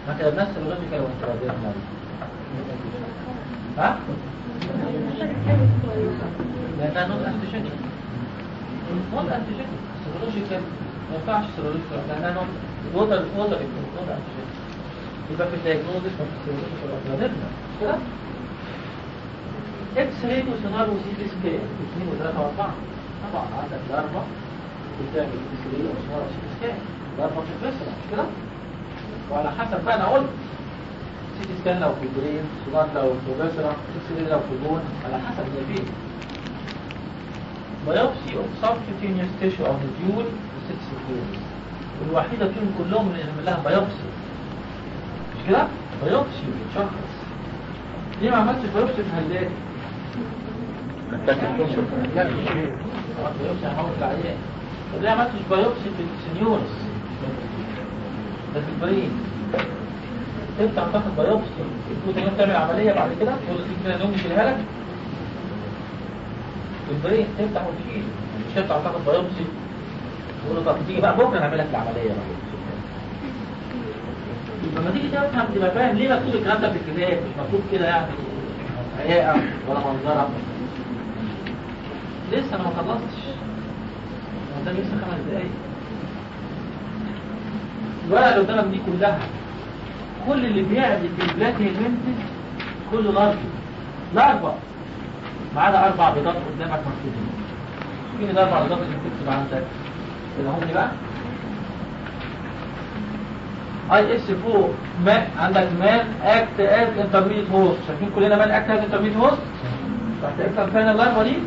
ما كتبناش سيرولوجيكال وانتراديرمال ها؟ لأنها نوت أنتيجينيك نوت أنتيجينيك سيرولوجيكال ما ينفعش سيرولوجيكال لأنها نوت ووتر ووتر نوت أنتيجينيك يبقى في الدايجنوزس ما في السيرولوجيكال وانتراديرمال كده اكس راي وسونار وسي تي سكان اثنين وثلاثة واربعة طبعا عندك ضربة بتعمل اكس راي وسونار وسي تي سكان ضربة في الفسرة مش كده؟ وعلى حسب بقى انا قلت سي تي سكان لو في البرين سونار لو في الفسرة اكس راي لو في البون على حسب اللي فيه biopsy of subcutaneous tissue of the dual six sequence والوحيدة فيهم كلهم اللي نعمل لها biopsy مش كده؟ biopsy بتشخص ليه ما عملتش biopsي في هلاتي؟ لا مش ليه؟ خلاص biopsي هحاول العيان طب ليه ما عملتش biopsي في السنيورس؟ ده في البرين تفتح تاخد biopsي تقول تاني تعمل عملية بعد كده تقول له تيجي كده نوم يشيلها لك في البرين تفتح وتشيل مش تفتح وتاخد biopsي تقول له طب تيجي بقى بكره نعمل لك العملية بقى يبقى لما تيجي تفهم تبقى فاهم ليه مكتوب الكلام ده في الكتاب مش مكتوب كده يعني حقيقة ولا منظرة لسه انا ما خلصتش ده لسه خمس دقايق الورقة اللي قدامك دي كلها كل اللي بيعمل في البلاتي المنتج كله لارجي لارجا ما عدا اربع بيضات قدامك مكتوبين مين الاربع بيضات اللي بتكتب عندك؟ اللي هم بقى اي اس فوق ما عندك مان اكت از انترميديت هوست شايفين كلنا مان اكت از انترميديت هوست تحت اكتب فين اللارفا دي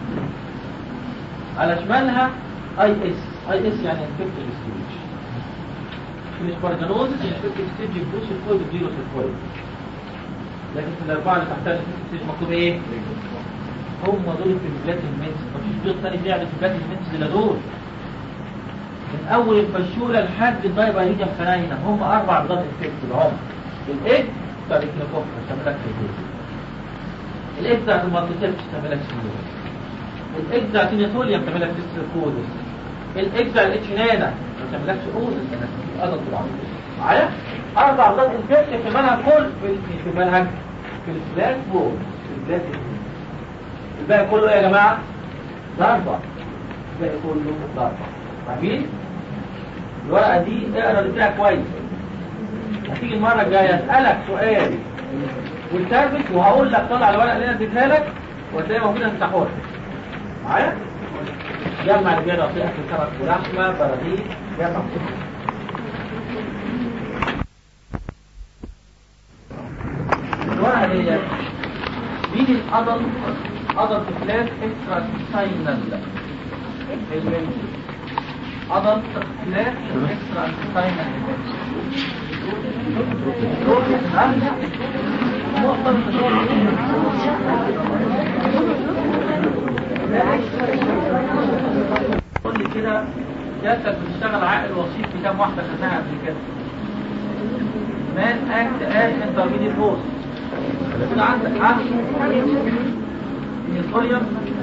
على شمالها اي اس اي اس يعني انفكتيف ستيج في السبارجانوزس الانفكتيف ستيج يبوس الكويد وزيرو الكويد لكن في الاربعه اللي تحتها الانفكتيف ستيج مكتوب ايه؟ هم دول في البلات المنس مفيش بيض تاني بيعمل في البلات المنس الا دول من اول الفشولة لحد الدايبايريديم خناينة هم اربع بيضات انفكتيف هم الايج بتاع الكنوكوكس تعمل لك فيزيز الايج بتاعت المالتيسيبس تعمل لك سيلوز الايج بتاعت النيتوليوم تعمل لك ديستريكوزس الايج بتاع الاتشنانا ما تعملكش اوزس انك في ادلت العمر معايا اربع بيضات انفكتيف في المنهج كل في في المنهج في الفلاك بول في البلاك الباقي كله ايه يا جماعه ضربه الباقي كله ضربه عارفين الورقة دي اقرا اللي فيها كويس هتيجي المرة الجاية اسألك سؤال والتربت وهقول لك طلع الورقة اللي انا اديتها لك وهتلاقيها موجودة انت حر معايا؟ جمع اللي جاي فيه اكل سمك ولحمة براغيث جمع الورقة دي مين الأدل أدل فلاس اكسترا ساينال المنزل adult flat extra intestinal قول لي كده جاتك بتشتغل عائل وسيط في كام واحدة خدناها قبل كده مان اكت از انترميديت بوست كده عندك عقل الكوريوم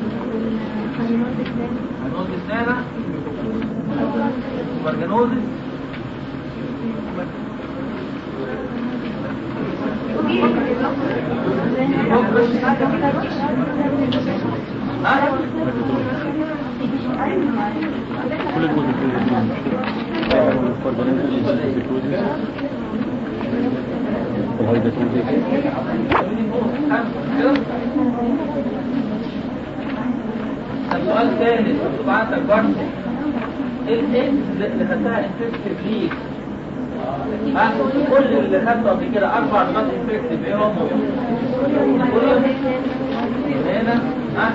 هنقول بسنانة برجانوزس كل دول السؤال الثاني مكتوب عندك برضه ايه اللي خدتها انفكتيف ليك ها كل اللي خدته قبل كده اربع نقاط انفكتيف ايه هم هنا ها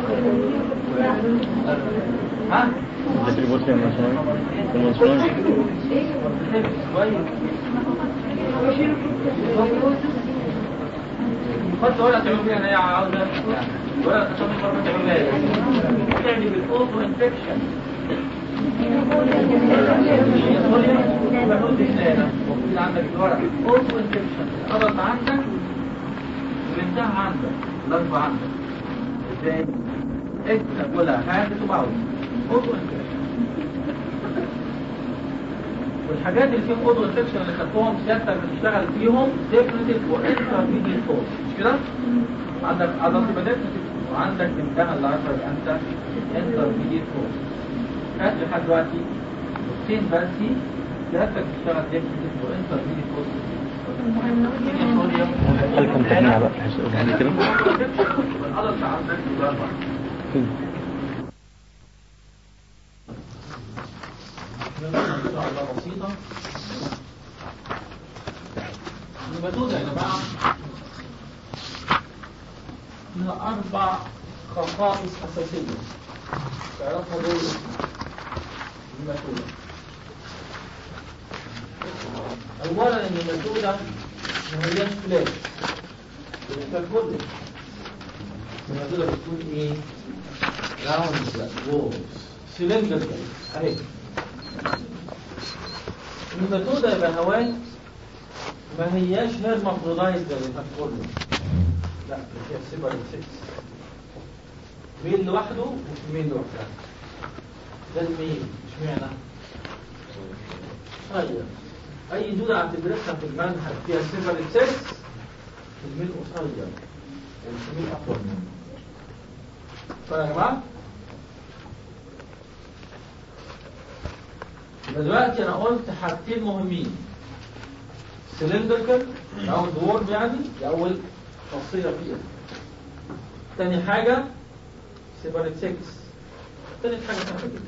ها distribución nacional convencional خدت ورقة تعمل فيها ان هي عاوزة ورقة تشوف الفرق تعمل فيها ايه تعمل بالاوتو انفكشن موجود عندك الورق اوتو انفكشن قرط عندك وانتهى عندك لف عندك ازاي اكتب ولا هاند تو باوز اوتو انفكشن والحاجات اللي فيهم اودو انفكشن اللي خدتهم سيادتك بتشتغل فيهم ديفنتيف وانترميديت كورس مش كده؟ عندك ادلت ديفنتيف وعندك امتحان العشرة يبقى انت انترميديت كورس هات لحد دلوقتي نقطتين بس سيادتك بتشتغل ديفنتيف وانترميديت كورس هل كان تجميع بقى يعني كده الادلت عندك الاربعه نبدأ إن شاء الله بسيطة المدودة يا جماعة لها أربع خصائص أساسية تعرفها دول المدودة أولا إن المدودة ما هياش فلاش ككل المدودة بتكون إيه؟ راوند وولز سلندر أهي الميثودة يا بهوات ما هياش هيرمافرودايت زي اللي فات كله لا هي سيبريت سكس ميل لوحده وفي ميل لوحدها ده الميل اشمعنى؟ طيب اي دودة هتدرسها في المنهج فيها سيبريت سكس الميل قصير والميل اطول منه طيب يا جماعه دلوقتي انا قلت حاجتين مهمين سلندركل او دورب يعني دي اول خاصيه فيها تاني حاجه سيبريت 6 تالت حاجه سهله جدا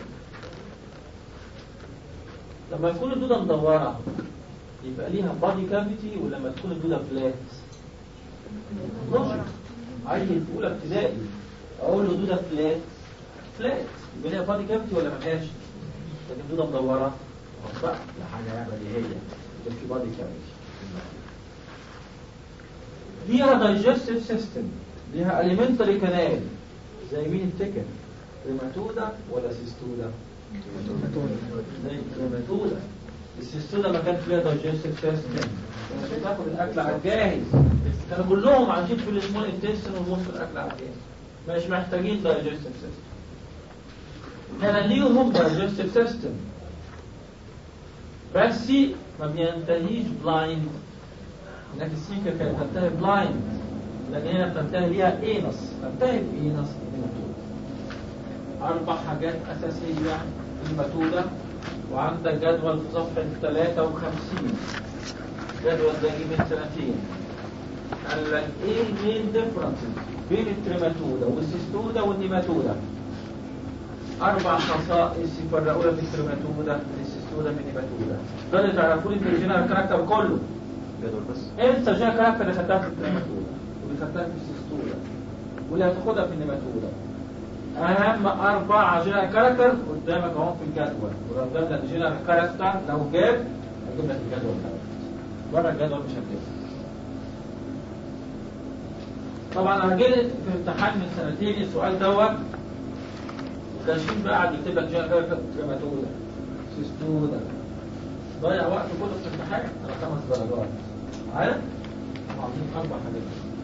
لما تكون الدوده مدوره يبقى ليها بادي كافيتي ولما تكون الدوده فلات لوجيك عيل في اولى ابتدائي اقول له دوده فلات فلات يبقى ليها بادي كافيتي ولا ما لهاش لكن دودة مدورة بقى لحاجة بديهية يبقى في بادي كافيتي ليها دايجستيف سيستم ليها اليمنتري كانال زي مين التكن ريماتودا ولا سيستودا زي ريماتودا السيستودا ما كانش فيها دايجستيف سيستم كانت بتاخد الاكل على الجاهز كانوا كلهم عايشين في السمول انتستين ونص الاكل على الجاهز مش محتاجين دايجستيف سيستم كان ليهم دايجستيف سيستم بس ما بينتهيش بلايند لكن السيكا كانت تنتهي بلايند لكن هنا بتنتهي ليها اينس تنتهي باينس اربع حاجات اساسيه في الماتوده وعندك جدول في صفحه 53 جدول ده جه من سنتين قال لك ايه المين ديفرنسز بين التريماتودا والسيستودا والنيماتودا أربع خصائص يفرقونا في التريماتودا من السيستودا من النيماتودا ده اللي تعرفوا لي في الجينال كاركتر كله جدول بس انت جا كاركتر اللي خدتها في التريماتودا واللي خدتها في السيستودا واللي هتاخدها في النيماتودا أهم أربع جينال كاركتر قدامك اهو في الجدول ولو جاب لك جينال كاركتر لو جاب هيجيب لك الجدول ده بره الجدول مش هتجيب طبعا انا جيت في امتحان من سنتين السؤال دوت وكاشفين بقى قاعد يكتب لك جينال كاركتر تريماتودا سيستودا ضيع وقت كله في الامتحان على خمس درجات معايا؟ عاطين اربع حاجات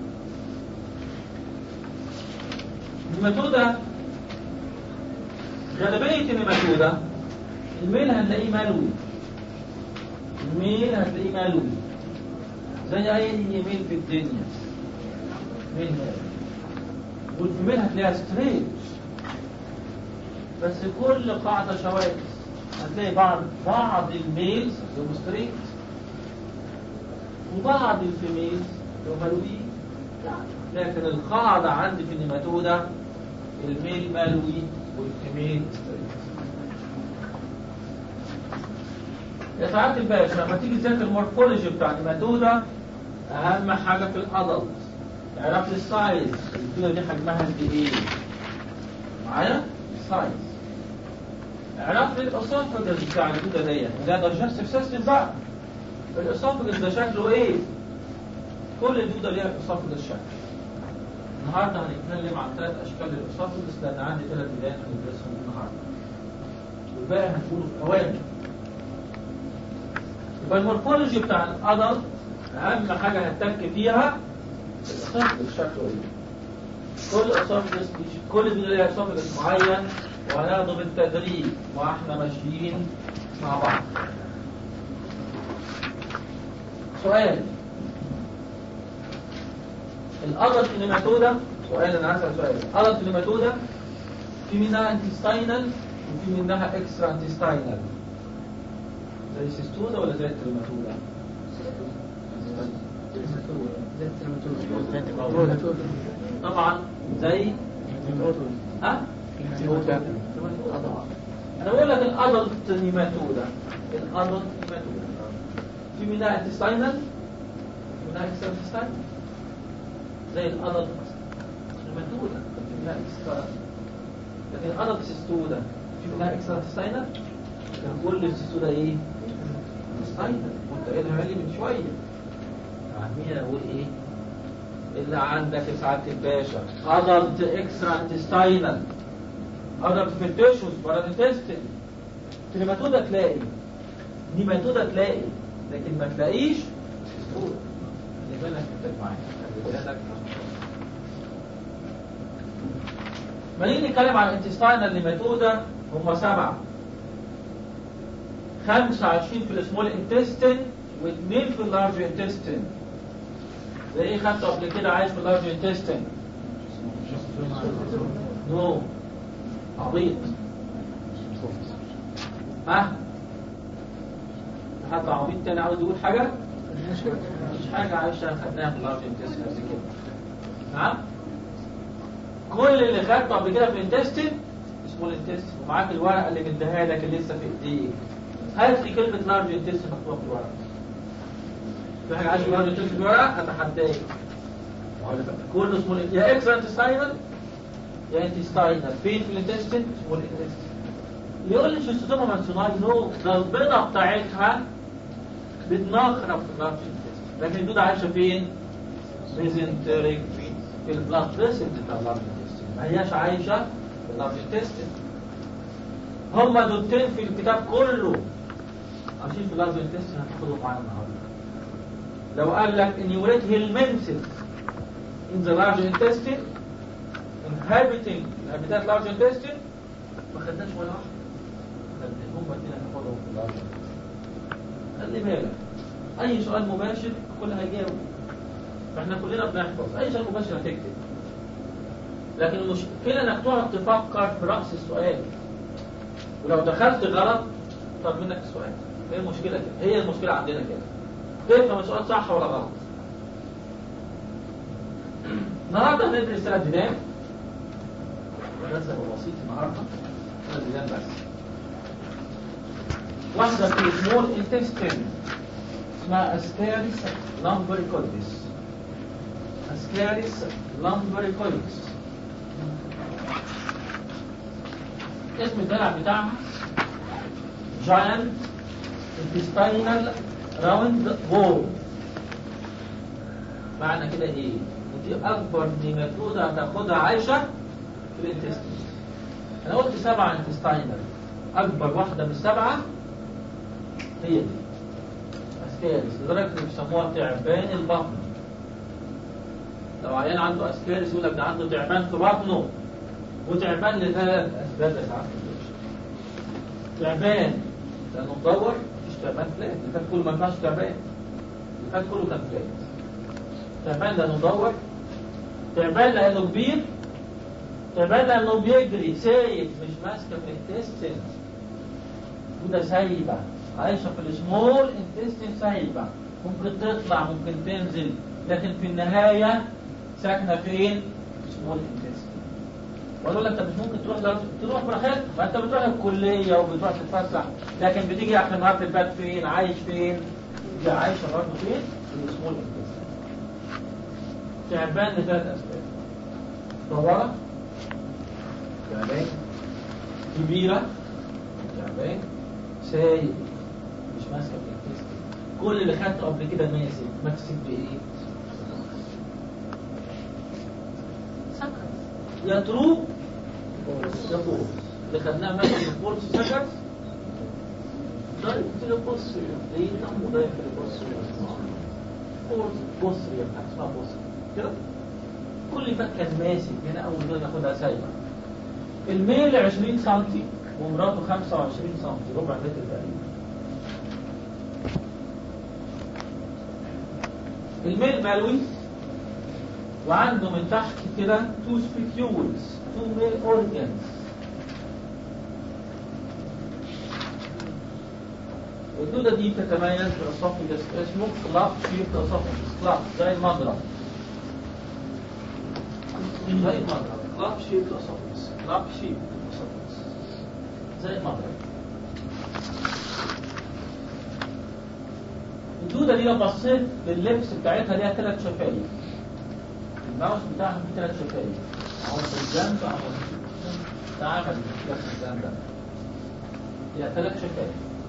النيماتودا غالبية النيماتودا الميل هتلاقيه ملوي الميل هتلاقيه ملوي زي اي ميل في الدنيا ميل ملوي والفيميل هتلاقيها ستريت بس كل قاعدة شواذ هتلاقي بعض بعض الميلز اللي ستريت وبعض الفيميلز اللي ملويين لكن القاعدة عندي في النيماتودا الميل ملوي والفيميل ستريت يا سعادة الباشا لما تيجي تذاكر المورفولوجي بتاع النيماتودا أهم حاجة في الأدلت اعرف لي السايز الدودة دي حجمها قد إيه معايا؟ السايز اعرف لي الأسوفجس بتاع الدودة ديت ده دايجستيف سيستم بقى الأسوفجس ده شكله إيه؟ كل دودة ليها أسوفجس شكل النهارده هنتكلم عن ثلاث اشكال للاسوفجس لان عندي ثلاث بدايات هندرسهم النهارده والباقي هنقوله في اوامر يبقى المورفولوجي بتاع الادلت اهم حاجه هتك فيها الاسوفجس شكله ايه كل اسوفجس كل دول ليها اسوفجس معين وهناخده بالتدريج واحنا ماشيين مع بعض سؤال الأدلت نيماتودا سؤال أنا هسأل سؤال الأدلت نيماتودا في منها انتستاينال وفي منها اكسترا انتستاينال زي السيستودا ولا زي التريماتودا؟ طبعا زي ها؟ انا بقول لك الادلت نيماتودا الادلت نيماتودا في منها انتستاينال في منها اكسترا انتستاينال زي الادلت نيماتودا في منها اكسترا لكن الادلت سيستودا في منها اكسترا انتستاينال كل السيستودا ايه؟ انتستاينال كنت قايلها لي من شويه عمية اقول ايه؟ اللي عندك يا سعاده الباشا ادلت اكسترا انتستاينال ادلت في التيشوز بره الانتستين نيماتودا تلاقي نيماتودا تلاقي لكن ما تلاقيش سيستودا خلي بالك انت معايا خلي بالك ما نيجي نتكلم عن الانتستاينال نيماتودا هم سبعه 25 في السمول انتستين واثنين في اللارج انتستين زي ايه خدته قبل كده عايش في اللارج انتستين نو عبيط ها حد عبيط تاني عاوز يقول حاجة مش حاجة عايشة خدناها في اللارج انتستين قبل كده نعم كل اللي خدته قبل كده في الانتستين اسمه الانتستين ومعاك الورقة اللي مديها لك اللي لسه في ايديك هات لي كلمة لارج انتستين مكتوبة في الورقة في حاجة عايز لارج انتستين في الورقة اتحداك كله اسمه يا اكسترا انتستاينال يا انتستاينال فين في الانتستين اسمه الانتستين يقول لي شيستوما مانسوناي نو ده البيضة بتاعتها بتنخرب في اللارج انتستين لكن الدودة عايشة فين؟ ميزنتريك في البلاد فيسل بتاع اللارج انتستين ما هياش عايشة في اللارج انتستين هما دولتين في الكتاب كله عشان في اللارج انتستين هتاخدوا معانا النهارده لو قال لك ان يوريت هيلمنتس in the large intestine inhabiting الهابيتات large intestine ما خدناش ولا واحد خدنا هم اتنين هناخدهم في اللارج خلي بالك اي سؤال مباشر كل هيجاوب فاحنا كلنا بنحفظ اي سؤال مباشر هتكتب لكن المشكله انك تقعد تفكر في راس السؤال ولو دخلت غلط طب منك السؤال هي المشكله كده هي المشكله عندنا كده تفهم السؤال صح ولا غلط النهارده هندرس ثلاث ديدان بس هو بسيط النهارده ثلاث ديدان بس واحدة في سمول انتستين اسمها اسكاريس لامبريكوليس اسكاريس لامبريكوليس اسم الدلع بتاعها giant intestinal round ball معنى كده ايه؟ ودي اكبر نيماتودا هتاخدها عايشه في الانتستين انا قلت سبعه انتستينال اكبر واحده من السبعه هي دي اسكاريس لدرجه ان بيسموها تعبان البطن لو عيان عنده اسكاريس يقول لك ده عنده تعبان في بطنه وتعبان لثلاث اسباب يا سعاده تعبان لانه مدور مفيش تعبان فلات اللي فات كله ما ينفعش تعبان اللي فات كله كان فلات تعبان لانه مدور تعبان لانه كبير تعبان لانه بيجري سايب مش ماسكه في الانتستين وده سايبه عايشه في السمول انتستين سايبه ممكن تطلع ممكن تنزل لكن في النهايه ساكنه فين؟ سمول انتستين وقالوا لك انت مش ممكن تروح لو تروح براحتك ما انت بتروح الكليه وبتروح تتفسح لكن بتيجي اخر النهار تبات فين؟ عايش فين؟ دي عايشه برضه فين؟ في السمول انتستين تعبان لثلاث اسباب مدوره تعبان كبيره تعبان سايق مش ماسكه في الانتستين كل اللي خدته قبل كده ماسك ماسك بايه؟ سكر يا ترو يا فورس اللي خدناه ماسك الفورس سكر دايركت للبص ايه نعم دايركت للبص فورس بصري يا بتاع اسمها بصري كده كل فك كان ماسك هنا اول دول ناخدها سايبه الميل 20 سم ومراته 25 سم ربع متر تقريبا الميل ملوي وعنده من تحت كده تو سبيكيولز تو ميل اورجانز الدودة دي تتميز بأسوفجس اسمه كلاب شيب أسوفجس كلاب زي المضرب زي المضرب كلاب شيب أسوفجس كلاب شيب أسوفجس زي المضرب الدودة دي لو بصيت لللبس بتاعتها ليها ثلاث شفايف الماوس بتاعها فيه ثلاث شفايف أو في الجنب أو في تعامل في الجنب ده ليها ثلاث شفايف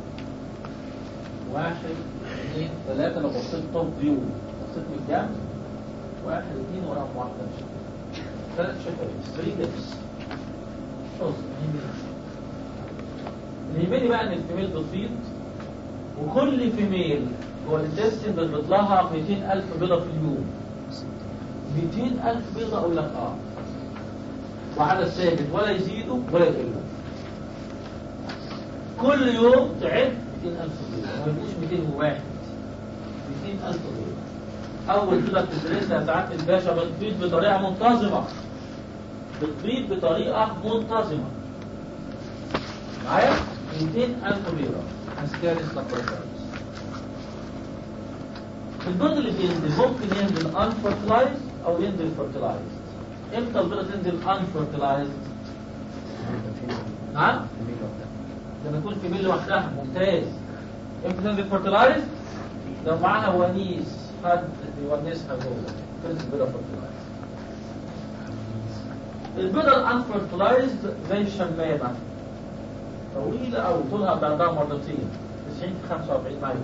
واحد اثنين ثلاثة لو بصيت توب فيو بصيت من الجنب واحد اثنين وراهم واحدة مش ثلاث شفايف 3 لبس شوز اليميني بقى ان الفيميل بتبيض وكل فيميل جوه الانتستين بتبيض لها 200000 بيضة في اليوم 200000 بيضة اقول لك اه وعدد ثابت ولا يزيدوا ولا يقلوا كل يوم تعد 200000 بيضة ما يبقوش 201 200000 بيضة أول بيضة بتدرسها ساعات الباشا بتبيض بطريقة منتظمة بتبيض بطريقة منتظمة معايا 200000 بيضة أسكاريس لابوراتوريز البيض اللي بينزل ممكن ينزل unfertilized أو ينزل fertilized امتى البيضة تنزل unfertilized؟ نعم؟ لما يكون في ميل لوحدها ممتاز امتى تنزل فرتلايز لو معاها ونيس حد بيونسها جوه تنزل بيضة فرتلايز البيضة الانفرتلايزد زي الشمامة طويلة أو طولها بعدها مرتين 90 في 45 مايكرو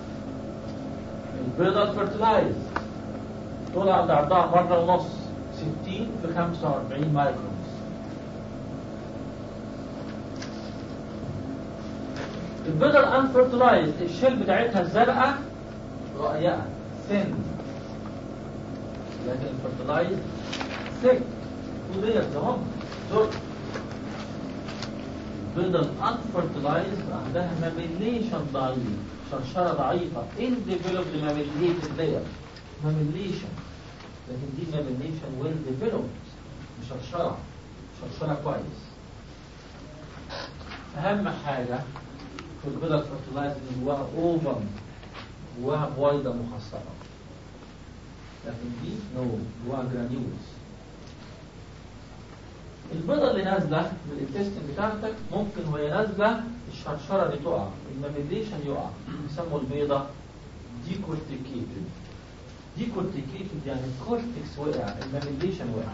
البيضة الفرتلايزد طولها بعدها مرة ونص 60 في 45 مايكرو البيضة الانفرتلايزد الشيل بتاعتها الزرقاء رقيقة سن لكن الفرتلايزد سك وديت تمام دول البيضة الانفرتلايزد عندها ماميليشن ضعيف شرشرة ضعيفة انديفلوبد ماميليتد ديت ماميليشن لكن دي ماميليشن ويل ديفلوبد مشرشرة شرشرة كويس أهم حاجة في البيضة الفرتلايز اللي جواها اوفم جواها بويضة مخصبة لكن دي نو جواها جرانيولز البيضة اللي نازلة من الانتستين بتاعتك ممكن وهي نازلة الشرشرة دي تقع الماميليشن يقع يسموا البيضة ديكورتيكيتد ديكورتيكيتد يعني الكورتكس وقع الماميليشن وقع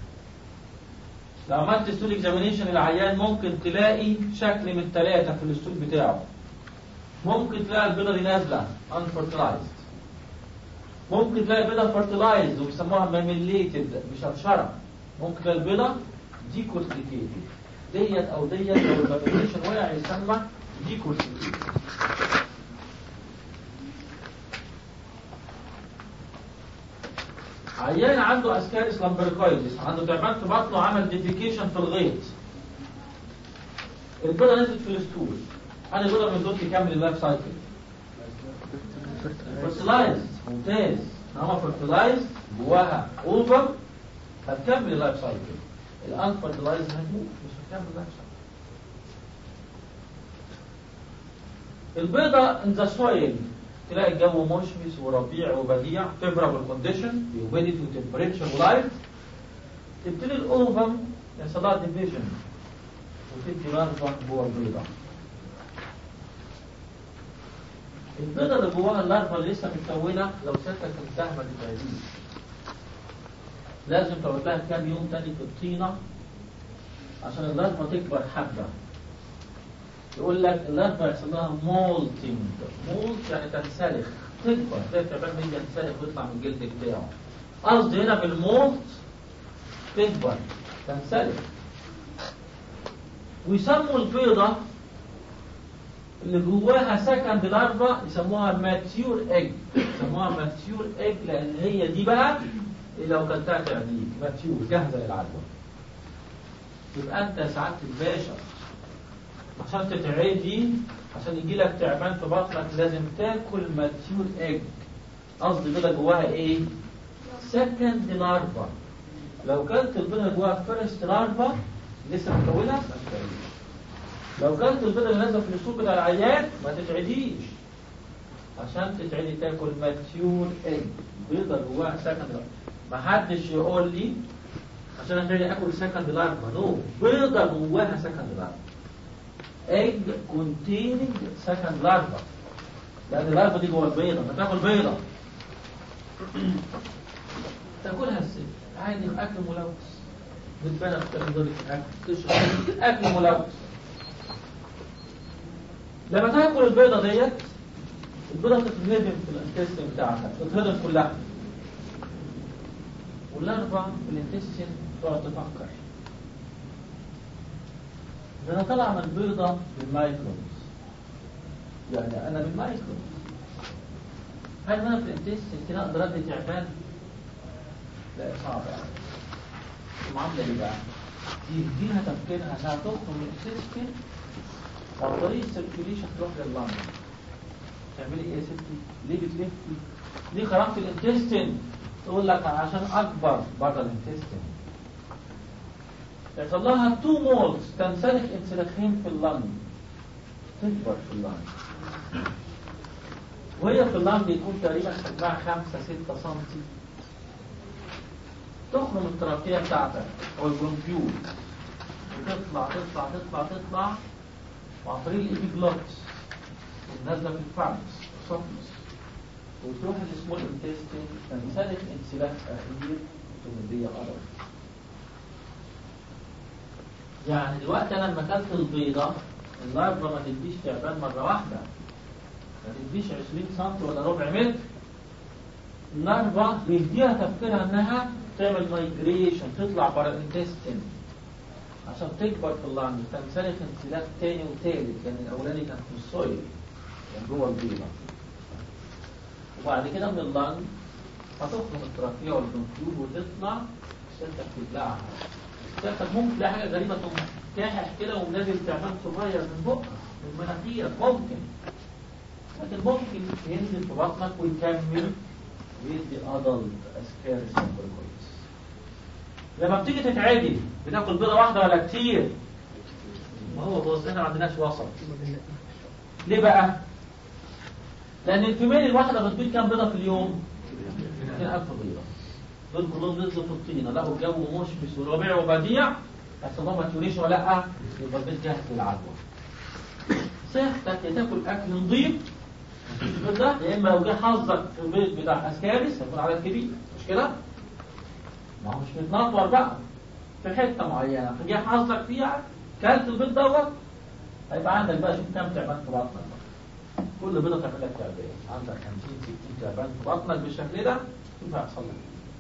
لو عملت ستول اكزامينيشن العيان ممكن تلاقي شكل من ثلاثة في الستول بتاعه ممكن تلاقي البيضة دي نازلة unfertilized ممكن تلاقي البيضة fertilized وبيسموها ماميليتد مشرشرة ممكن تلاقي البيضة ديكورتيكيتد ديت او ديت لو الماميليشن وقع يسمى ديكورتيكيتد عيان عنده اسكاريس لامبركايتس عنده تعبان في بطنه عمل ديفيكيشن في الغيط البيضه نزلت في الستول انا البيضه من دول تكمل اللايف سايكل فرتلايز ممتاز طالما فرتلايز جواها اوفر هتكمل اللايف سايكل الان فرتلايز هتموت مش هتكمل اللايف سايكل البيضه ان ذا سويل تلاقي الجو مشمس وربيع وبديع favorable condition humidity وتمبريتشر ولايت تبتدي الاوفم يحصل لها ديفيجن وتدي لارفا جوه البيضه البيضه اللي جواها اللارفا اللي لسه متكونه لو سيادتك السهمه دي تهديد لازم تقعد لها كام يوم تاني في الطينه عشان اللارفا تكبر حبه يقول لك اللارفا يحصل لها مولتنج مولت يعني تنسلخ تكبر زي التعبان بيجي ينسلخ ويطلع من الجلد بتاعه قصدي هنا بالمولت تكبر تنسلخ ويسموا البيضة اللي جواها سكند لارفا يسموها ماتيور ايج يسموها ماتيور ايج لان هي دي بقى اللي لو كلتها تعديك ماتيور جاهزة للعدوى يبقى انت يا سعادة الباشا عشان تتعدي عشان يجي لك تعبان في بطنك لازم تاكل ماتيور ايج قصدي بيضة جواها ايه سكند لارفا لو كانت البيضة جواها فيرست لارفا لسه مكونة ما تتعديش لو كانت البيضة اللي نازلة في السوق بتاع العيان ما تتعديش عشان تتعدي تاكل ماتيور ايج بيضة جواها سكند لارفا ما حدش يقول لي عشان اتعدي اكل سكند لارفا نو بيضة جواها سكند لارفا egg containing second larva لأن اللارفا دي جوه البيضة ما تاكل بيضة تاكلها ازاي؟ عادي أكل ملوث بتبان تاخد في الأكل تشرب أكل ملوث لما تاكل البيضة ديت البيضة تتهدم في الانتستين بتاعتك تتهدم كلها واللارفا في الانتستين تقعد تفكر ده انا طالع من البيضة بالمايكرونز يعني انا بالمايكرونز هل انا في الانتستين كده اقدر ادي تعبان؟ لا صعب يعني المعاملة ايه بقى؟ يديها تفكيرها انها تخرج من الانتستين عن طريق السيركيوليشن تروح لللنج تعملي ايه يا ستي؟ ليه بتلفي؟ ليه خرجت الانتستين؟ تقول لك عشان اكبر بره الانتستين يحصل لها تو مولز تنسلخ انسلاخين في اللنج تكبر في اللنج وهي في اللنج يكون تقريبا حجمها 5 6 سم تخرج من التراكية بتاعتك او البرونكيول وتطلع تطلع تطلع تطلع وعن طريق الإبيجلوتس نازلة في الفارنكس سوفنس وتروح للسمول انتستين تنسلخ انسلاخ أخير تمدية أرض يعني دلوقتي انا لما اكلت البيضه اللارفا ما تديش تعبان مره واحده ما تديش 20 سم ولا ربع متر اللارفا بيديها تفكيرها انها تعمل مايجريشن تطلع بره الانتستين عشان تكبر في اللانج تنسلخ انسلاخ تاني وتالت يعني الاولاني كان في السويل كان جوه البيضه وبعد كده من اللانج هتخرج التراكيه والبنكيول وتطلع تفتح تبلعها تفتح ممكن تلاقي حاجه غريبه تقوم كاحح كده ومنزل تعبان صغير من بقك من مناخيرك ممكن لكن ممكن ينزل في بطنك ويكمل ويدي ادلت اسكارس كويس لما بتيجي تتعدي بتاكل بيضه واحده ولا كتير ما هو بص احنا ما عندناش وسط ليه بقى لان الفيميل الواحده بتبيض كام بيضه في اليوم 200000 بيضه دول كلهم نزلوا في الطينه لقوا الجو مشمس وربيع وبديع بس ما تقوليش ولا لا يبقى البيت جاهز للعدوى صحتك يا تاكل اكل نظيف ده يا اما لو جه حظك في البيت بتاع اسكارس هيكون عدد كبير مش كده؟ ما هو مش متنطور بقى في حته معينه فجه حظك فيها كلت البيض دوت هيبقى عندك بقى شوف كام تعبان في بطنك بقى. كل بيضه تعمل لك تعبان عندك 50 60 تعبان في بطنك بالشكل ده شوف هيحصل لك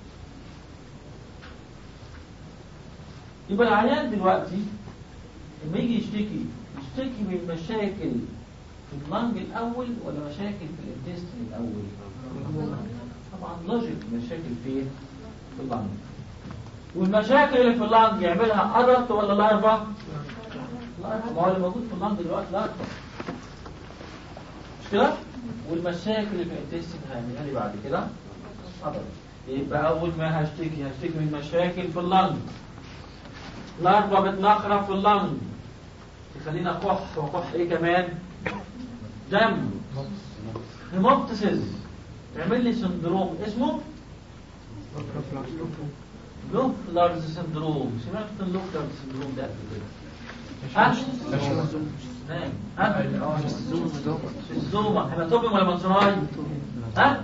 يبقى العيان دلوقتي لما يجي يشتكي يشتكي من مشاكل في اللنج الاول ولا مشاكل في الانتستين الاول طبعا لوجيك مشاكل فين في اللنج والمشاكل اللي في اللنج يعملها ادلت ولا لارفا لارفا ما هو اللي موجود في اللنج دلوقتي لارفا مش كده والمشاكل اللي في الانتستين هيعملها لي بعد كده ادلت يبقى اول ما هشتكي هشتكي من مشاكل في اللنج لارفا بتنخرف في اللنج تخلينا كح وكح ايه كمان دم هيموبتسيس تعمل لي سندروم اسمه لوفلرز سندروم سمعت عن لوفلرز سندروم ده قبل كده ها؟ نعم ها؟ الزومة هيماتوبيوم ولا منصراي؟ ها؟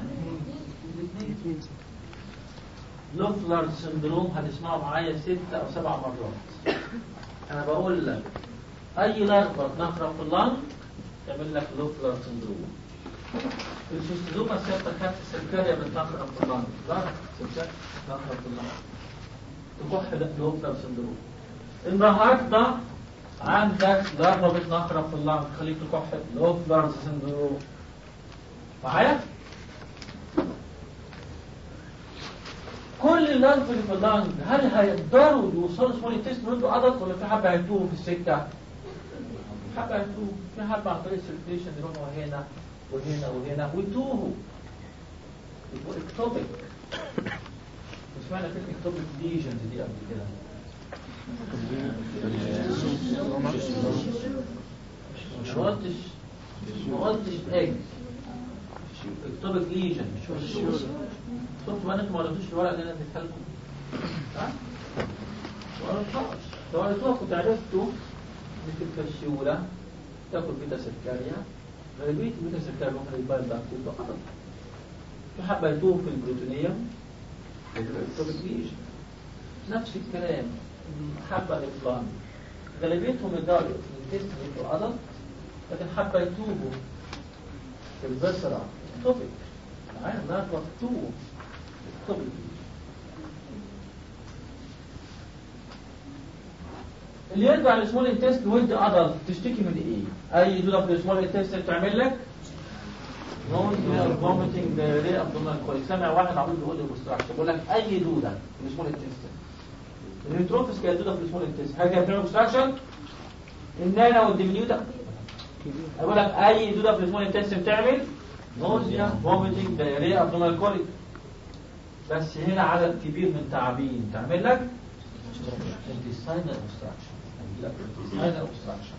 لوفلر سندروم هتسمعوا معايا ست او سبع مرات انا بقول لك اي لخبط نخرة في اللنج تعمل لك لوفلر سندروم السيستوما السيادة خدت السكرية بتنخرة في اللنج لا سكرية نخرة في اللنج تكح لك لوفلر سندروم النهارده عندك ضربة بتنخرة في اللنج تخليك تكح لوفلر سندروم معايا؟ كل اللنف اللي في اللنج هل هيقدروا يوصلوا سمول تيست ويدوا عضل ولا في حبه هيتوه في السكه؟ حبه هيتوه في حبه عن طريق السيركيشن يروحوا هنا وهنا وهنا ويتوهوا يبقوا اكتوبك مش معنى كلمة اكتوبك ليجنز دي قبل كده ما قلتش ما قلتش اج اكتوبك ليجن شفتوا بقى انتوا ما قريتوش الورقه اللي انا اديتها لكم ها؟ ما قريتوهاش لو قريتوها كنت عرفتوا ان في الكشيوله تاكل بيتا سكريا غالبيه البيتا سكريا ممكن يبقى ده كله غلط في حبه يتوه في البروتينيوم بتبقى اكتوبك ليجن نفس الكلام حبه الافلام غالبيتهم الدارج من تيست بيبقوا غلط لكن حبه يتوبوا في البصرة توبك معايا النار مكتوب توبك اللي يرجع للسمول انتست وانت ادلت تشتكي من ايه؟ اي دوله في السمول انتست بتعمل لك نون فوميتنج دايريا ابدومينال كوليك سامع واحد عمال بيقول لي بوستراكشن بقول لك اي دوله في السمول انتست النيوتروفيس كانت دوله في السمول انتست هل كانت بتعمل بوستراكشن؟ النانا والديمينيوتا اقول لك اي دوده في السمول انتستين بتعمل نوزيا فوميتنج دايريا ابدومينال كوليك بس هنا عدد كبير من تعابين تعمل لك intestinal obstruction هيجي لك intestinal obstruction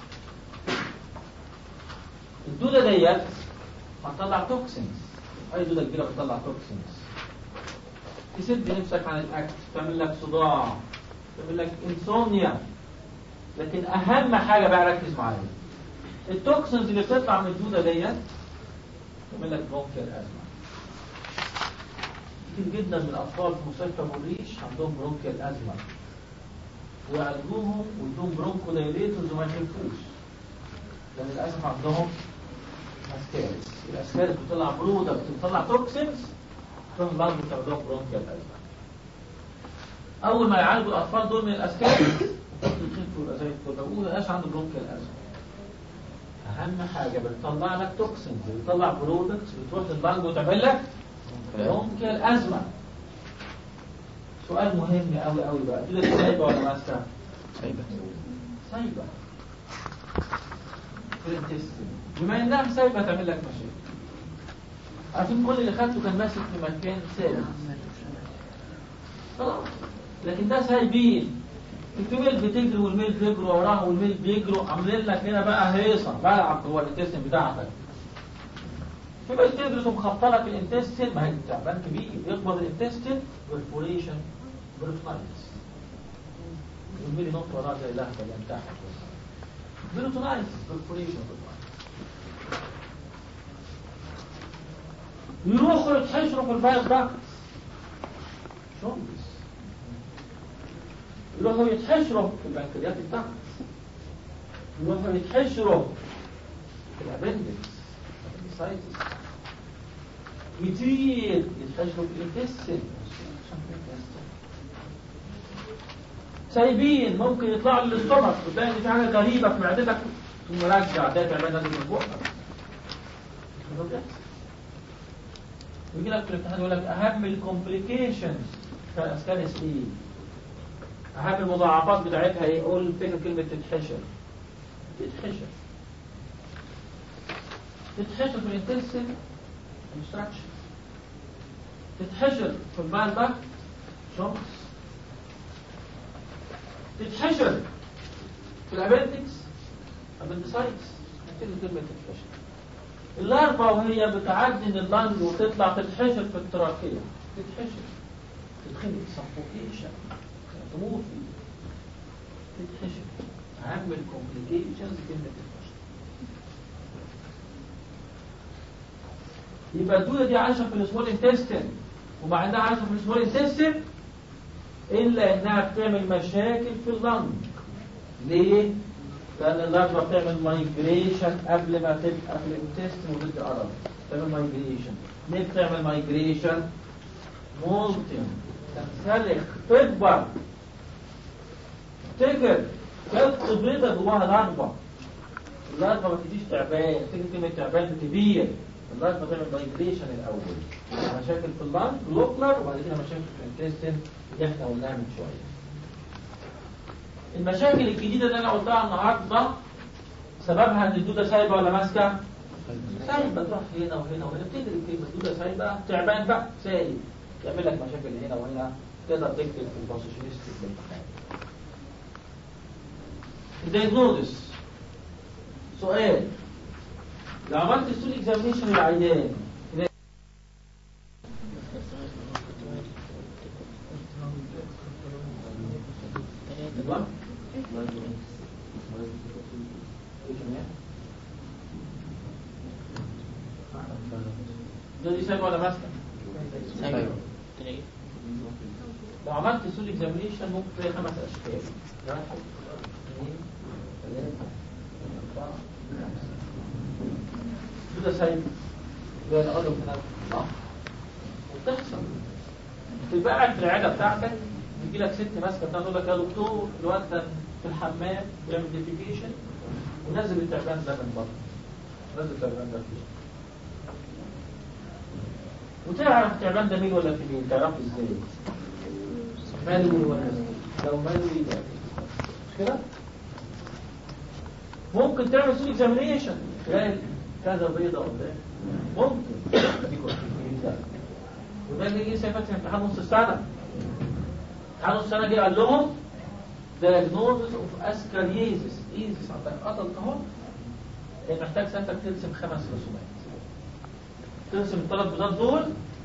الدودة ديت هتطلع توكسينز اي دودة كبيرة بتطلع توكسينز تسد نفسك عن الاكل تعمل لك صداع تعمل لك انسومنيا لكن اهم حاجة بقى ركز معايا التوكسينز اللي بتطلع من الدودة ديت تعمل لك برونكيال ازمة كتير جدا من الاطفال في مستشفى موريش عندهم برونكيال ازمة ويعالجوهم ويدوهم برونكو دايليتورز وما يخفوش لان للاسف عندهم اسكارس الاسكارس بتطلع برودكت بتطلع توكسينز ثم بعد بتعمل لهم برونكيال ازمة اول ما يعالجوا الاطفال دول من الاسكارس يخفوا يبقى زي الفل ما بقاش عنده برونكيال ازمة اهم حاجة بتطلع لك توكسينز بتطلع برودكتس بتروح للبنك وتعمل لك برونكيال ازمة سؤال مهم قوي قوي بقى دي سايبة ولا ماسكة؟ سايبة سايبة في الانتستين بما انها سايبة تعمل لك مشاكل عارفين كل اللي خدته كان ماسك في مكان ثابت خلاص لكن ده سايبين الفيميل بتجري والميل بيجري وراها والميل بيجروا عاملين لك هنا بقى هيصة بلعب جوه الانتستين بتاعتك فيبقى تدرس ومخطلة في الانتستين ما هي تعبان كبير يقبض الانتستين برفوريشن برفنايتس والميل ينط وراها زي اللهبة اللي تحت برفنايتس برفوريشن يروحوا يتحشروا في البايض ده شومبس يروحوا يتحشروا في البنكريات بتاعتك يروحوا يتحشروا في الابندكس الابندسايتس كتير يتحشروا في الانتستين سايبين ممكن يطلعوا للاستومك وتلاقي ان في حاجه غريبه في معدتك ثم رجع ده تعمل نازل من بقك ده بيحصل. ويجي لك في الامتحان يقول لك اهم الكومبليكيشنز في الاسكانس ايه؟ اهم المضاعفات بتاعتها ايه؟ قول فين كلمه تتحشر تتحشر تتحشر في الانتستين obstruction تتحشر في البال ده شمس تتحشر في الابندكس ابندسايتس كده كلمة تتحشر اللارفا وهي بتعدي من اللنج وتطلع تتحشر في التراكية تتحشر تتخنق سفوكيشن تموت تتحشر اهم الكومبليكيشنز كلمة تتحشر يبقى الدودة دي عايشة في السمول انتستين ومع انها عايشة في السمول انتستين الا انها بتعمل مشاكل في اللنج ليه؟ لان اللارفا بتعمل مايجريشن قبل ما تبقى في الانتستين وتدي قرب بتعمل مايجريشن ليه بتعمل مايجريشن؟ مولتن تنسلخ تكبر تكبر تبقى بيضة جواها لارفا اللارفا ما تجيش تعبان تيجي كلمة تعبان كبير اللارفا تعمل مايجريشن الاول مشاكل في اللنج لوكلر وبعد كده مشاكل في الانتستين اللي احنا قلناها من شويه المشاكل الجديده اللي انا قلتها النهارده سببها ان الدوده سايبه ولا ماسكه؟ سايبه تروح هنا وهنا وهنا بتجري الكلمه الدوده ده سايب بقى تعبان بقى سايب يعمل لك مشاكل هنا وهنا تقدر تكتب في الباسوشيست في الامتحان الدايجنوزس سؤال لو عملت ستول اكزامينيشن للعيان ايوه ايه كمان ده دي سايبه ولا ماسكه ايوه لو عملت سول اكزامينيشن ممكن تلاقي خمس اشكال واحد اثنين ثلاثة أربعة خمسة ده سايب ده انا اقول له كده صح وبتحصل تبقى قاعد في العياده بتاعتك بيجي لك ست ماسكه بتاعتك تقول لك يا دكتور الواد ده في الحمام بيعمل ديفيكيشن ونزل التعبان ده من بره نزل التعبان ده فيه وتعرف التعبان ده مين ولا في مين تعرف ازاي مالوي ولا لو مالوي ده مش كده ممكن تعمل سول اكزامينيشن تلاقي كذا بيضة قدام ممكن دي كويس وده اللي جه سيفتح امتحان نص السنة امتحان نص السنة جه قال لهم diagnosis of ascariasis ايزيس عندك قتل اهو يعني محتاج سنتك ترسم خمس رسومات ترسم الثلاث بيضات دول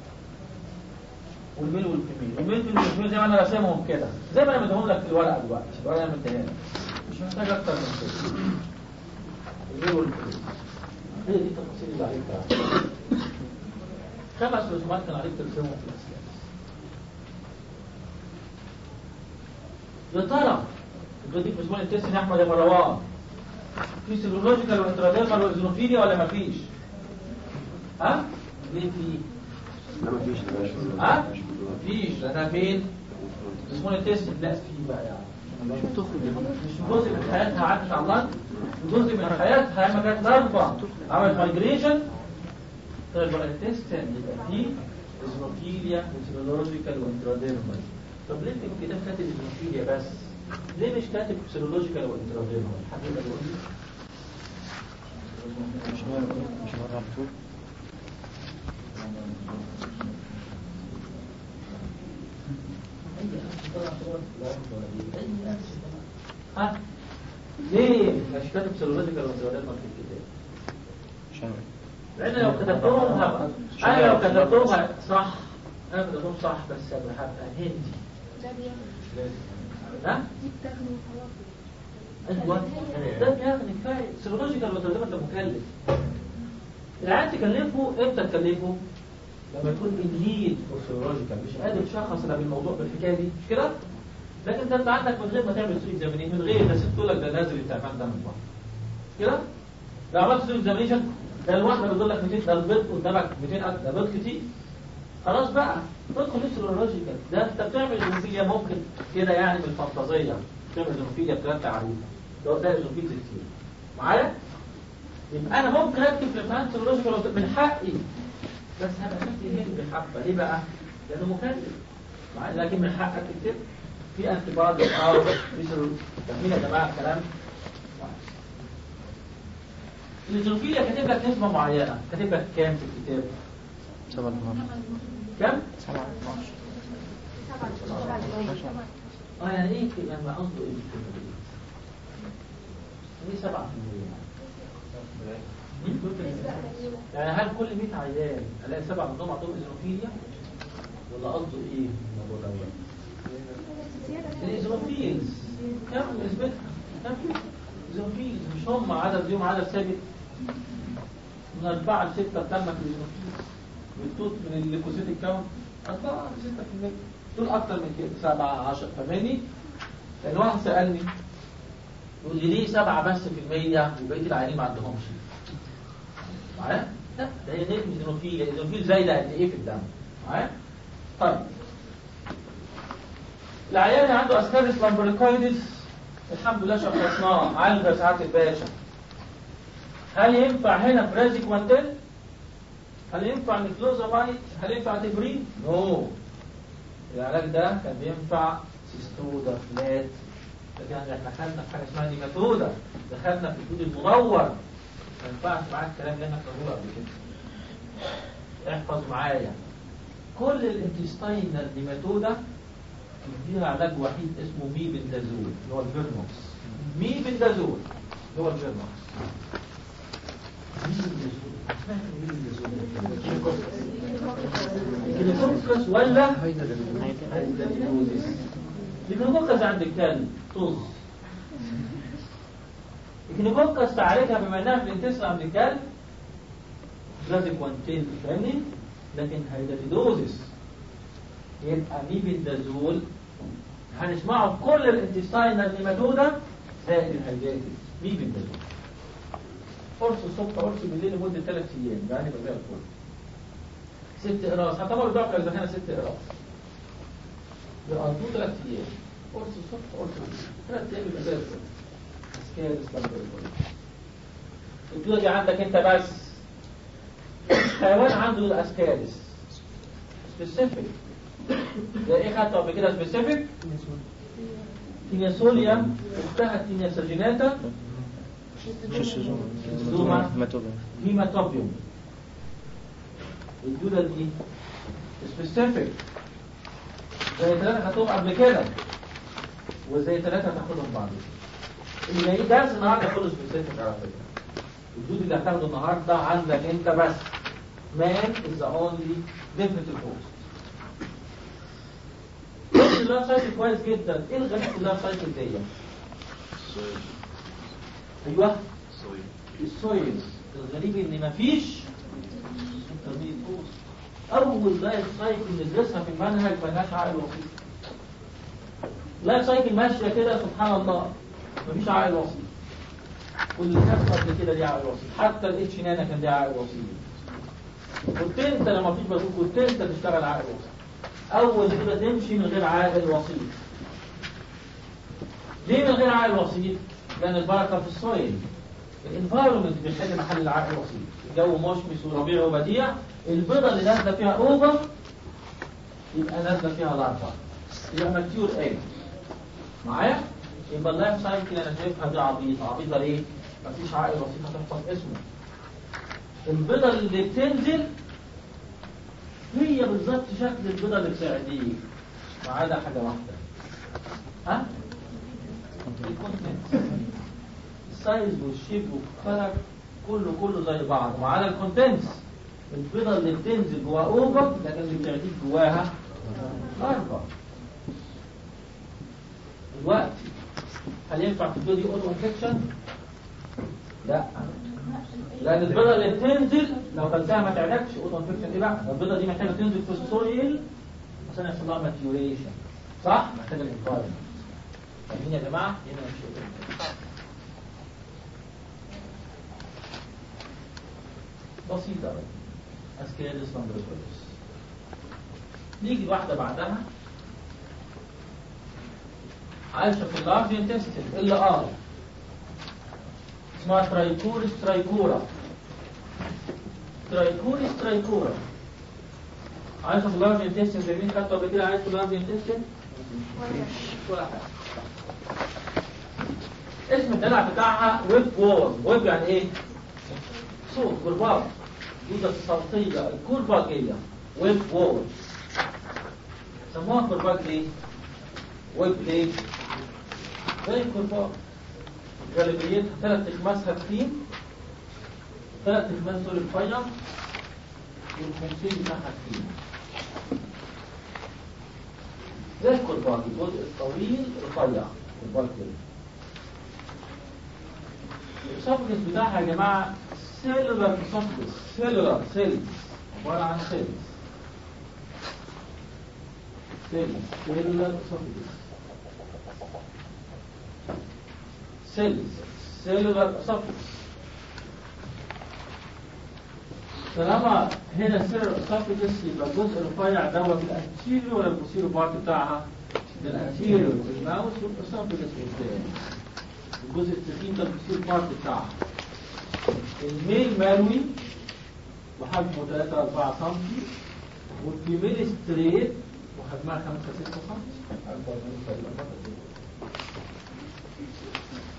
والميل والفيميل الميل والفيميل زي ما انا راسمهم كده زي ما انا مديهم لك في الورقه دلوقتي الورقه انا مديها لك مش محتاج اكتر من كده الميل والفيميل هي دي التفاصيل اللي عليك تعرفها. خمس رسومات كان عليك ترسمهم في الاسلاك يا ترى الجديد في اسبوع التست يا احمد يا مروان في سيرولوجيكال وانتراديرمال وزنوفيليا ولا مفيش؟ ها؟ ليه في؟ لا مفيش ها؟ مفيش لانها فين؟ اسمه التست لا في بقى يعني مش جزء من حياتها عدت على الله جزء من حياتها لما كانت ضربة عملت مايجريشن طيب بقى التست يبقى فيه اسموفيليا وسيرولوجيكال وانتراديرمال طب ليه انت الكتاب كاتب اسموفيليا بس؟ ليه مش كاتب سيرولوجيكال وانتراديرمال؟ حد يقدر يقول لي؟ مش مش مرة على طول ها ليه مش كاتب سيرولوجيكال وانتراديرمال في الكتاب؟ عشان لان لو كتبتهم هبقى انا لو كتبتهم ه- صح انا كتبتهم صح بس هبقى هندي ده بيعمل ها دي بتاخده خلاص ايوه ده بيغني كفايه سيرولوجيكال وترجمه ده مكلف العيان تكلفه امتى تكلفه؟ لما يكون انهيد فور سيرولوجيكال مش قادر تشخص انا بالموضوع بالحكايه دي مش كده؟ لكن انت انت عندك من غير ما تعمل سوق اكزامينيشن من غير ده ست تقول لك ده نازل التعبان ده من بره كده؟ لو عملت سوق اكزامينيشن ده الواحده بتقول لك 200 ده البيض قدامك 200 ألف، ده بيض كتير خلاص بقى تدخل السيرولوجيكال ده انت بتعمل زوفيليا ممكن كده يعني بالفانتازيه تعمل زوفيليا بثلاثة عريضة ده ده زوفيليا كتير معايا؟ يبقى انا ممكن اكتب في الامتحان سيرولوجيكال من حقي بس هبقى شكلي هند بحبه ليه بقى؟ لانه مكلف معايا لكن من حقك تكتب في انتي بادي او في سيرولوجيكال فاهمين يا جماعه الكلام؟ الزوفيليا كاتب لك نسبة معينة كاتب لك كام في الكتاب؟ سبعة اتناشر كام؟ سبعة اتناشر سبعة سبعة اه يعني ايه كده يعني قصده ايه بالكلمة دي؟ ايه 7% يعني؟ يعني هل كل 100 عيان الاقي سبعة منهم عندهم ايزوفيليا ولا قصده ايه الموضوع ده؟ الايزوفيلز كم نسبتها؟ كم ايزوفيلز مش هم عدد ليهم عدد ثابت من أربعة لستة تمت الايزوفيلز بالتوت من الليكوسيت الكون أربعة لستة في المية دول أكتر من كده سبعة عشر فاهماني؟ لأن واحد سألني يقول لي ليه سبعة بس في المية وبقية العيانين ما عندهمش؟ معايا؟ لا ده هي دي ايزوفيل الايزوفيل زايدة قد إيه في الدم؟ معايا؟ طيب العيان اللي عنده اسكاريس لامبريكويدس الحمد لله شخصناه عالجه ساعات الباشا هل ينفع هنا برازيك وانتل؟ هل ينفع نفلوزامايد؟ هل ينفع تبرين؟ نو العلاج ده كان بينفع سيستودا فلات لكن احنا خدنا في حاجه اسمها نيماتودا دخلنا في الجود المنور ما ينفعش معاك الكلام اللي احنا بنقوله قبل كده احفظ معايا كل الانتستاينال نيماتودا يديها علاج وحيد اسمه ميبندازول اللي هو الفيرنوكس ميبندازول اللي هو الفيرنوكس ميبندازول اسمها ميبندازول كينيكوكس ولا هيدروزيس الكينيكوكس عند الكلب طز الكينيكوكس تعالجها بما انها في الانتستين عند الكلب لازم كوانتين فاهمني لكن هيدروزيس يبقى ميبندازول هنسمعه في كل الانتستاينال نيماتودا زائد الهيداتس ميبندازول قرص الصبح قرص بالليل لمدة ثلاث أيام يعني يبقى زي الفل ست قراص هتعملوا الدكتور إذا كان ست قراص يقضوا ثلاث أيام قرص الصبح قرص بالليل ثلاث أيام يبقى زي الفل أسكال استنبر الدودة دي عندك أنت بس حيوان عنده الأسكالس سبيسيفيك ده ايه خدته قبل كده سبيسيفيك تينياسوليا اختها تينياساجيناتا دوما هيماتوبيوم الدودة دي سبيسيفيك زي ثلاثة خدتهم قبل كده وزي ثلاثة هتاخدهم بعدين اللي جاي درس النهارده كله سبيسيفيك على فكرة الدود اللي هتاخده النهارده عندك انت بس man is the only definitive host بص اللايف سايكل كويس جدا ايه الغريب في اللايف سايكل دي ايوه السويل الغريب ان مفيش انترميت هوست اول لايف سايكل ندرسها في المنهج ملهاش عائل وسيط لايف سايكل ماشيه كده سبحان الله مفيش عائل وسيط كل الناس قبل كده ليه عائل وسيط حتى الاتش نانا كان ليه عائل وسيط كنت انت لما فيش بقول كنت انت تشتغل عائل وسيط اول كده تمشي من غير عائل وسيط ليه من غير عائل وسيط لان البركه في السويل الانفايرمنت بيحل محل العائل الوسيط الجو مشمس وربيع وبديع البيضه اللي نازله فيها اوفر يبقى نازله فيها لارفا يبقى ماتيور ايه معايا يبقى اللايف سايكل انا شايفها دي عبيطه عبيطه ليه مفيش عائل وسيط هتحفظ اسمه البيضه اللي بتنزل هي بالظبط شكل البيضه اللي بتساعديك ما عدا حاجه واحده ها الكونتنت السايز والشيب والكلر كله كله زي بعض ما عدا الكونتنتس البيضه اللي بتنزل جواها اوفر لكن اللي بتعديك جواها لارفا دلوقتي هل ينفع في البيضه دي اوتو انفكشن؟ لا لان البيضه اللي بتنزل لو كلتها ما تعدكش اوتو انفكشن ايه بقى؟ البيضه دي محتاجه تنزل في السويل عشان يحصل لها ماتيوريشن صح؟ محتاجه الانفايرمنت فاهمين يا جماعه؟ هنا مش بسيطه قوي اسكيلس لامبريكولس نيجي واحده بعدها عايشه في اللارج انتستين ال ار اسمها ترايكورس ترايكورا ترايكورس ترايكورا عايشه في اللارج انتستين زي مين خدته قبل كده عايش في اللارج انتستين ولا حاجه اسم الدلع بتاعها ويب وور ويب يعني ايه صوت كرباج الجودة الصوتية الكرباجية ويب وور سموها كرباج ليه ويب ليه زي الكرباج غالبيتها ثلاث اخماسها تخين ثلاث اخماس دول رفيع والخمسين بتاعها تخين زي الكرباج الجزء الطويل رفيع كرباج كده الاسوفجس بتاعها يا جماعه سيلولار اسوفجس سيلولار سيلز عباره عن سيلز سيلز سيلولار اسوفجس سيلز سيلولار اسوفجس طالما هنا سيلولار اسوفجس يبقى الجزء الرفيع دوت الانتيريور ولا البوستيريور بارت بتاعها؟ الانتيريور الماوس والاسوفجس قدام الجزء التخين ده بيصير بارت بتاعها الميل مالوي وحجمه 3 4 سم والفيميل ستريت وحجمها 5 6 سم اكبر من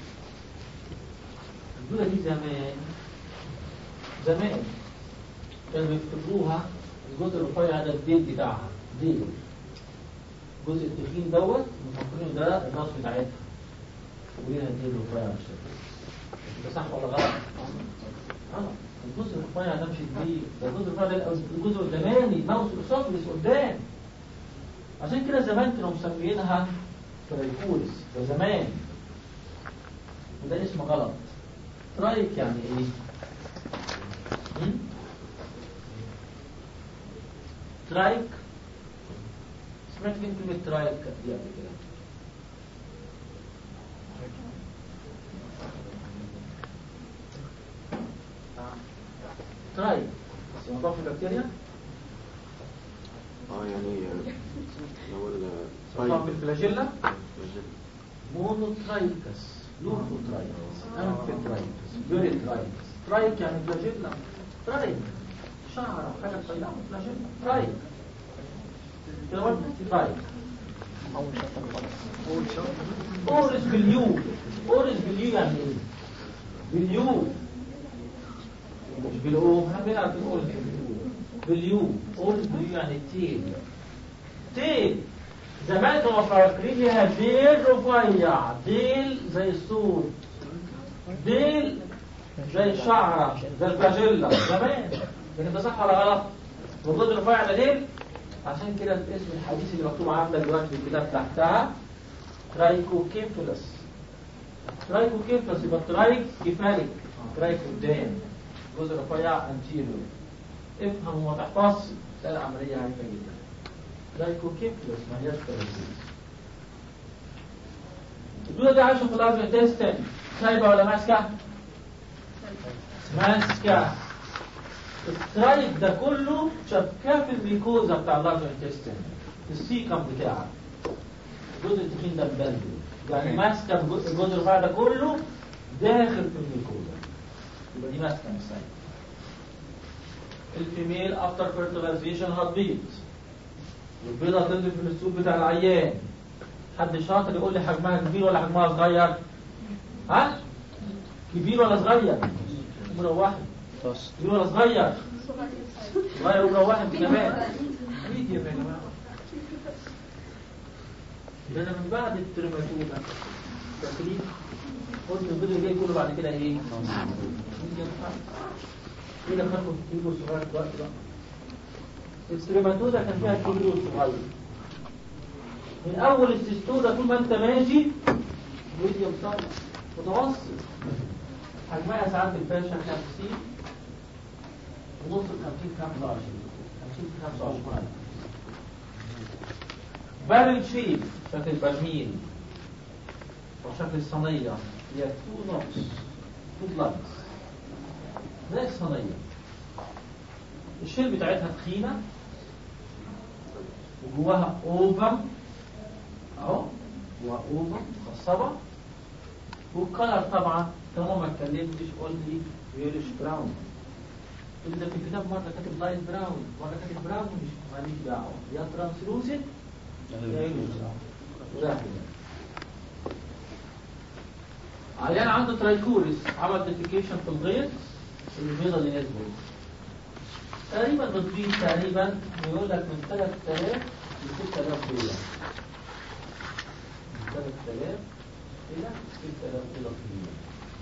الدولة دي زمان زمان كانوا بيفتكروها الجزء الرفيع ده الديل بتاعها ديل الجزء التخين دوت مفكرين ده الراس بتاعتها وليها الديل الرفيع بالشكل ده صح ولا غلط؟ غلط الجزء الرفيع ده مش الديل ده الجزء الرفيع ده الجزء القداماني الماوس الاسوفلس قدام عشان كده زمان كانوا مسميينها ترايكولس ده زمان وده اسم غلط ترايك يعني ايه؟ هم؟ ترايك سمعت فين كلمة ترايك دي قبل كده؟ ترايك بس موضوع في البكتيريا اه يعني لو موضوع في ال الفلاجيلا مونوترايكس لوكوترايكس امفيترايكس بيوريترايكس ترايك يعني فلاجيلا ترايك شعر حاجة طيلة فلاجيلا ترايك كلمات ترايك أول شطر خالص اورس باليو اورس باليو يعني ايه باليو مش بالاو احنا بنلعب بالاورس باليو باليو اورس باليو يعني تيل تيل زمان كانوا فاكرين ليها ديل رفيع ديل زي السور ديل زي الشعرة زي الفاجيلا زمان لكن ده صح ولا غلط؟ الجزء الرفيع ده ديل عشان كده الاسم الحديث اللي مكتوب عندك دلوقتي في الكتاب تحتها ترايكوكيفالس ترايكوكيفالس يبقى ترايك كيفاليك ترايك قدام جزء رفيع انتيريور افهم وما تحفظش تلاقي العملية هايفة جدا ترايكوكيفالس ما هياش ترايكوكيفالس الدودة دي عايشة في الأرض انتستين سايبة ولا ماسكة؟ ماسكة الترايك ده كله شبكاه في الميكوزا بتاع اللارج انتستين السيكم بتاعك الجزء التخين ده مبلل يعني ماسكه الجزء الجزء الرفيع ده كله داخل في الميكوزا يبقى دي ماسكه مش سايبه الفيميل افتر فيرتيلايزيشن هتبيض والبيضه تنزل في السوق بتاع العيان حد شاطر يقول لي حجمها كبير ولا حجمها صغير ها كبير ولا صغير نمرة واحد بس كبير ولا صغير صغير نمرة واحد كمان ميديوم يا جماعه ده انا من بعد الترماتوما فاكرين قلت الفيديو الجاي كله بعد كده ايه؟ ميديوم ايه اللي خدته كبير وصغير في الوقت ده؟ الترماتودا كان فيها كبير وصغير من اول السيستودا طول ما انت ماشي ميديوم سايز متوسط حجمها ساعات الفاشة 50 ونص ال 50 25 50 25 بارل شيب شكل البرميل وشكل الصينية هي تو نوتس تو بلانكس زي الصينية الشيل بتاعتها تخينة وجواها اوفم اهو جواها اوفم مخصبة والكلر طبعا طالما ما اتكلمتش قول لي يولش براون تقول ده في الكتاب مرة كاتب لايت براون مرة كاتب براون مش ماليش دعوة يا ترانسلوسيد يا يولش براون وده كده عيان عنده ترايكوريس عمل ديفيكيشن في الغيط البيضة دي نزلت تقريبا بتزيد تقريبا يقول لك من 3000 ل 6000 بيضة من 3000 إلى 6000 بيضة في اليوم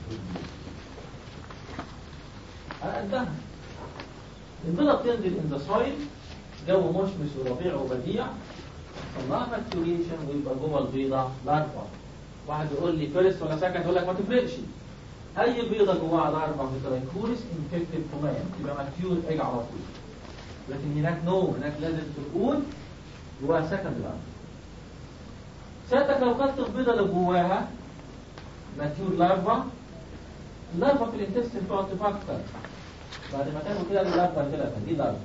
على قدها البيضة بتنزل ان ذا سويل جو مشمس وربيع وبديع الله ماتوريشن ويبقى جوه البيضة لارفا واحد يقول لي فيرست ولا سكند يقول لك ما تفرقش اي بيضة جواها لارفا في ترايكوريس انفكتد كمان يبقى ماتيور ايج على طول لكن هناك نو هناك لازم تكون جواها سكند لارفا ساعتك لو خدت البيضة اللي جواها ماتيور لارفا اللارفا في الانتستين تقعد تفكر بعد ما تاكل كده اللارفا كده دي لارفا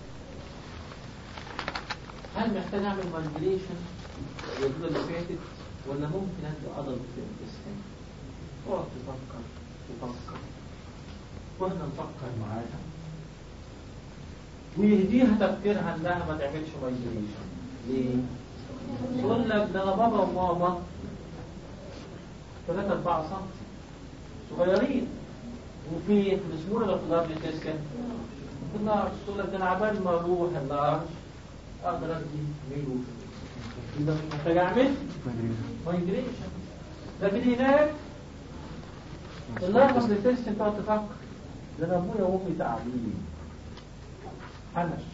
هل محتاج اعمل مانجليشن الوجبه اللي فاتت ولا ممكن ادي عضل في الانتستين تقعد تفكر تفكر واحنا نفكر معاها ويهديها تفكيرها انها ما تعملش مانجليشن ليه؟ تقول لك ده انا بابا وماما 3 4 سم صغيرين وفي في السمول ولا في الارض تسكن في النار تقول لك انا عبال ما اروح النار اقدر ادي ميلو اذا مش محتاج اعمل ما يجريش لكن هناك اللحظه اللي تسلم تقعد تفكر ده انا ابويا وامي تعبين حنش